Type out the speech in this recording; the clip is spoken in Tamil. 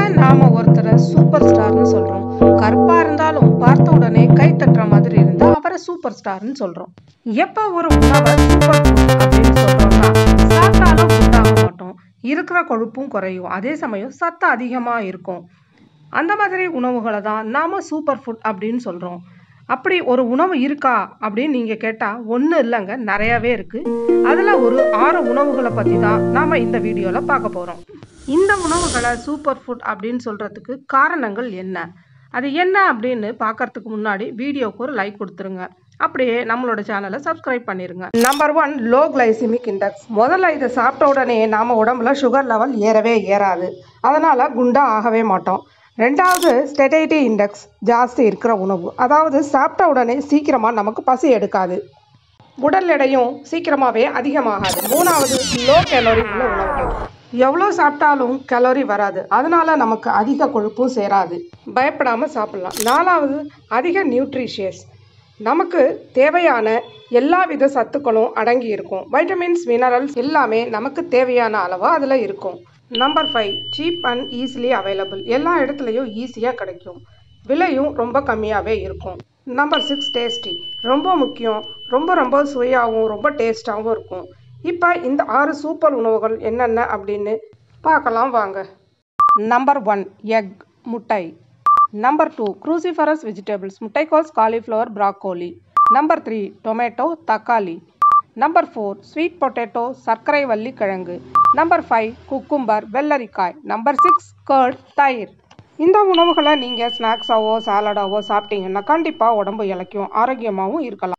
ஏன் நாம ஒருத்தரை சூப்பர் ஸ்டார்னு சொல்றோம் கருப்பா இருந்தாலும் பார்த்த உடனே கை தட்டுற மாதிரி இருந்தா அவரை சூப்பர் ஸ்டார்னு சொல்றோம் எப்ப ஒரு உணவை சூப்பர் ஃபுட் அப்படின்னு சொல்றோம்னா சாப்பிட்டாலும் குண்டாக மாட்டோம் இருக்கிற கொழுப்பும் குறையும் அதே சமயம் சத்து அதிகமா இருக்கும் அந்த மாதிரி உணவுகளை தான் நாம சூப்பர் ஃபுட் அப்படின்னு சொல்றோம் அப்படி ஒரு உணவு இருக்கா அப்படின்னு நீங்க கேட்டா ஒன்றும் இல்லைங்க நிறையவே இருக்கு அதுல ஒரு ஆறு உணவுகளை பத்தி தான் நாம இந்த வீடியோல பார்க்க போறோம் இந்த உணவுகளை சூப்பர் ஃபுட் அப்படின்னு சொல்றதுக்கு காரணங்கள் என்ன அது என்ன அப்படின்னு பார்க்கறதுக்கு முன்னாடி வீடியோக்கு ஒரு லைக் கொடுத்துருங்க அப்படியே நம்மளோட சேனலை சப்ஸ்கிரைப் பண்ணிருங்க number one low glycemic index முதல்ல இதை சாப்பிட்ட உடனே நாம உடம்புல சுகர் லெவல் ஏறவே ஏறாது அதனால குண்டா ஆகவே மாட்டோம் ரெண்டாவது ஸ்டெடைட்டி இண்டெக்ஸ் ஜாஸ்தி இருக்கிற உணவு அதாவது சாப்பிட்ட உடனே சீக்கிரமாக நமக்கு பசி எடுக்காது உடல் எடையும் சீக்கிரமாகவே அதிகமாகாது மூணாவது லோ கேலரி உள்ள உணவுகள் எவ்வளோ சாப்பிட்டாலும் கலோரி வராது அதனால நமக்கு அதிக கொழுப்பும் சேராது பயப்படாமல் சாப்பிடலாம் நாலாவது அதிக நியூட்ரிஷியஸ் நமக்கு தேவையான எல்லா வித சத்துக்களும் அடங்கி இருக்கும் வைட்டமின்ஸ் மினரல்ஸ் எல்லாமே நமக்கு தேவையான அளவு அதில் இருக்கும் number five cheap and easily available எல்லா இடத்துலையும் ஈஸியாக கிடைக்கும் விலையும் ரொம்ப கம்மியாகவே இருக்கும் நம்பர் சிக்ஸ் டேஸ்டி ரொம்ப முக்கியம் ரொம்ப ரொம்ப சுவையாகவும் ரொம்ப டேஸ்டாகவும் இருக்கும் இப்போ இந்த ஆறு சூப்பர் உணவுகள் என்னென்ன அப்படின்னு பார்க்கலாம் வாங்க நம்பர் ஒன் எக் முட்டை நம்பர் டூ cruciferous வெஜிடபிள்ஸ் முட்டைக்கோஸ் cauliflower broccoli number three tomato தக்காளி நம்பர் ஃபோர் ஸ்வீட் பொட்டேட்டோ சர்க்கரை வள்ளி கிழங்கு நம்பர் ஃபைவ் குக்கும்பர் வெள்ளரிக்காய் நம்பர் சிக்ஸ் கர்ட் தயிர் இந்த உணவுகளை நீங்கள் ஸ்நாக்ஸாவோ சாலடாவோ சாப்பிட்டீங்கன்னா கண்டிப்பாக உடம்பு இளைக்கும் ஆரோக்கியமாகவும் இருக்கலாம்